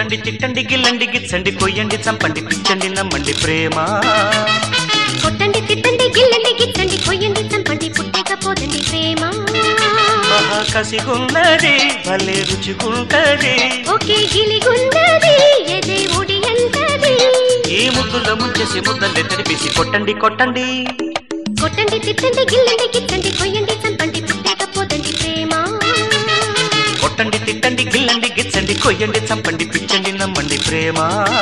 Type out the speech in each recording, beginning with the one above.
కొట్టండి తిట్టండి గిల్లండి గిచ్చండి కొయ్యండి చంపండి పిచ్చండి నమ్మండి ప్రేమ కొట్టండి తిట్టండి గిల్లండి గిచ్చండి కొయ్యండి చంపండి పుట్టకపోదండి ప్రేమ మహా కసిగున్నది భలే రుచిగుంటది ఒకే గిలిగుందది ఏ దేవుడి అంటది ఈ ముద్దులో ముంచేసి ముద్దల్ని తెరిపేసి కొట్టండి కొట్టండి కొట్టండి తిట్టండి గిల్లండి గిచ్చండి కొయ్యండి చంపండి పుట్టకపోదండి ప్రేమ కొట్టండి తిట్టండి గిల్లండి గిచ్చండి కొయ్యండి చంపండి పిచ్చండి నమ్మండి ప్రేమ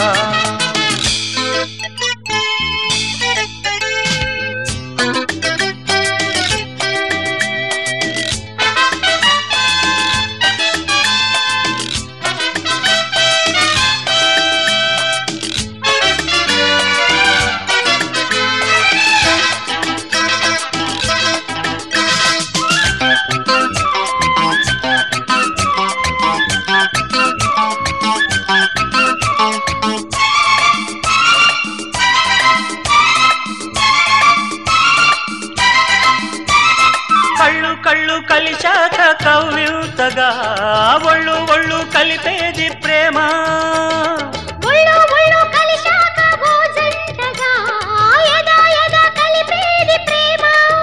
కళ్ళు కళ్ళు కలిశాక కవ్యూతగా ఒళ్ళు ఒళ్ళు కలిపేది ప్రేమ ఒళ్ళు ఒళ్ళు కలిశాక ఓ జంటగా యదా యదా కలిపేది ప్రేమ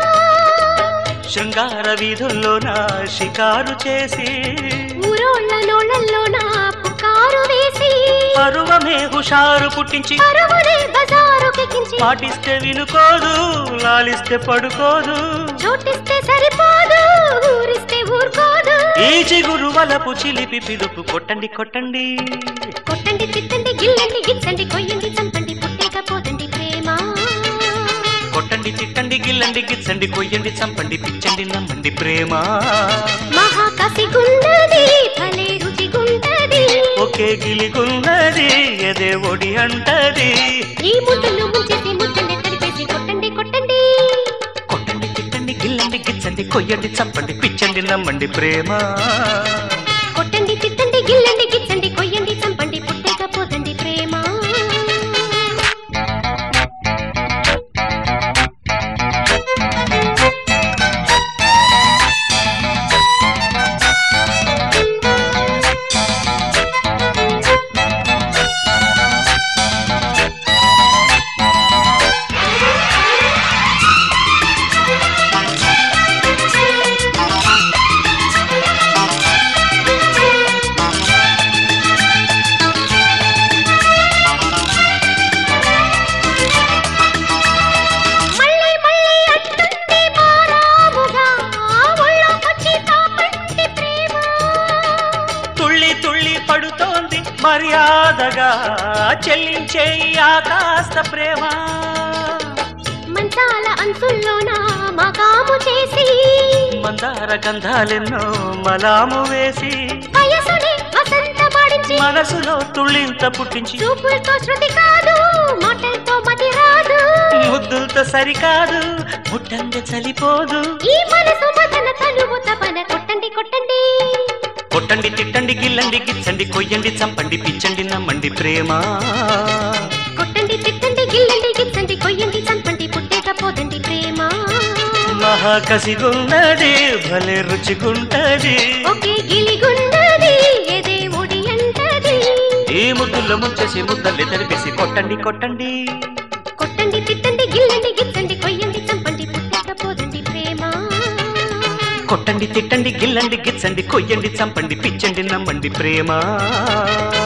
శృంగార వీధుల్లోన షికారు చేసి ఊరోళ్ళ నోళ్ళల్లో నా పుకారు వేసి పరువమే హుషారు పుట్టించి పరువునే బజారు కెక్కించి పాటిస్తే వినుకోదు లాలిస్తే పడుకోదు చోటిస్తే సరిపోదు ఊరిస్తే ఊరుకోదు ఈ చిగురు వలపు చిలిపి పిలుపు కొట్టండి కొట్టండి కొట్టండి తిట్టండి గిల్లండి గిచ్చండి కొయ్యండి చంపండి పుట్టకపోదండి ప్రేమ కొట్టండి తిట్టండి గిల్లండి గిచ్చండి కొయ్యండి చంపండి పిచ్చండి నమ్మండి ప్రేమ మహా కసిగుండది భలే రుచిగుంటది ఒకే గిలిగున్నది ఎదే ఒడి అంటది ఈ ముద్దలు ముంచేసి ముద్దలు తడిపేసి కొట్టండి కొట్టండి కొట్టండి తిట్టండి గిల్లండి గిచ్చండి కొయ్యండి చంపండి పిచ్చండి నమ్మండి ప్రేమ కొట్టండి తిట్టండి గిల్లండి గిచ్చండి కొయ్యండి చంపండి పుట్టకపోదండి ప్రేమ మళ్ళీ మళ్ళీ అంటుంది మారాముగా ఒళ్ళోకొచ్చి తాపంటి ప్రేమ తుళ్ళి తుళ్ళి పడుతోంది మర్యాదగా చెల్లించే ఈ ఆకాశ ప్రేమ మంచాల అంచుల్లోన మగాము చేసి మందార గంధాలెన్నో మలాము వేసి వయసుని వసంతపడించి మనసులో తుళ్ళింత పుట్టించి చూపులతో శృతి కాదు మాటలతో మతి రాదు ముద్దులతో సరికాదు ముట్టంది చలిపోదు ఈ మనసు మదన తనువు తపన కొట్టండి కొట్టండి కొట్టండి తిట్టండి గిల్లండి గిచ్చండి కొయ్యండి చంపండి పిచ్చండి నమ్మండి ప్రేమ కొట్టండి తిట్టండి గిల్లండి గిచ్చండి కొయ్యండి చంపండి పుట్టకపోదండి ప్రేమ మహాకసిగున్నది భలే రుచిగుంటది ఒకే గిలిగుండది ఎదే ఒడి అంటది ఈ ముద్దుల్లో ముంచేసి ముద్దల్ని తెరిపేసి కొట్టండి కొట్టండి కొట్టండి తిట్టండి గిల్లండి గిచ్చండి కొయ్యండి చంపండి పుట్టకపోదండి ప్రేమ కొట్టండి తిట్టండి గిల్లండి గిచ్చండి కొయ్యండి చంపండి పిచ్చండి నమ్మండి ప్రేమ